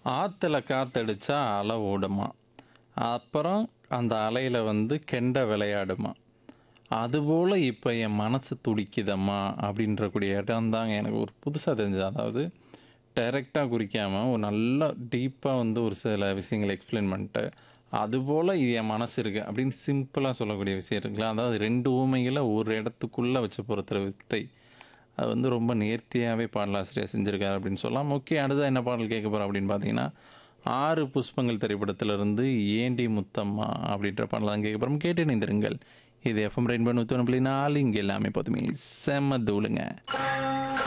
ஆற்றுல காத்தடிச்சா அலை ஓடுமா அப்புறம் அந்த அலையில் வந்து கெண்டை விளையாடுமா அதுபோல் இப்போ என் மனசு துடிக்குதம்மா அப்படின்ற கூடிய இடம் தாங்க எனக்கு ஒரு புதுசாக தெரிஞ்சது அதாவது டைரெக்டாக குறிக்காமல் ஒரு நல்ல டீப்பாக வந்து ஒரு சில விஷயங்களை எக்ஸ்பிளைன் பண்ணிட்டு அதுபோல் இது என் மனசு இருக்குது அப்படின்னு சிம்பிளாக சொல்லக்கூடிய விஷயம் இருக்குல்ல அதாவது ரெண்டு ஊமைகளை ஒரு இடத்துக்குள்ளே வச்சு பொறுத்துற வித்தை அது வந்து ரொம்ப நேர்த்தியாகவே பாடலாசிரியர் செஞ்சுருக்காரு அப்படின்னு சொல்லலாம் ஓகே அடுத்தது என்ன பாடல் கேட்க போகிறோம் அப்படின்னு பார்த்தீங்கன்னா ஆறு புஷ்பங்கள் திரைப்படத்திலிருந்து ஏண்டி முத்தம்மா அப்படின்ற பாடல் தான் கேட்க போகிறோம் கேட்டு இணைந்திருங்கள் இது எஃப்எம் ரெயின்போ நூற்றி ஒன்று புள்ளி நாலு இங்கே எல்லாமே போதுமே செம்ம தூளுங்க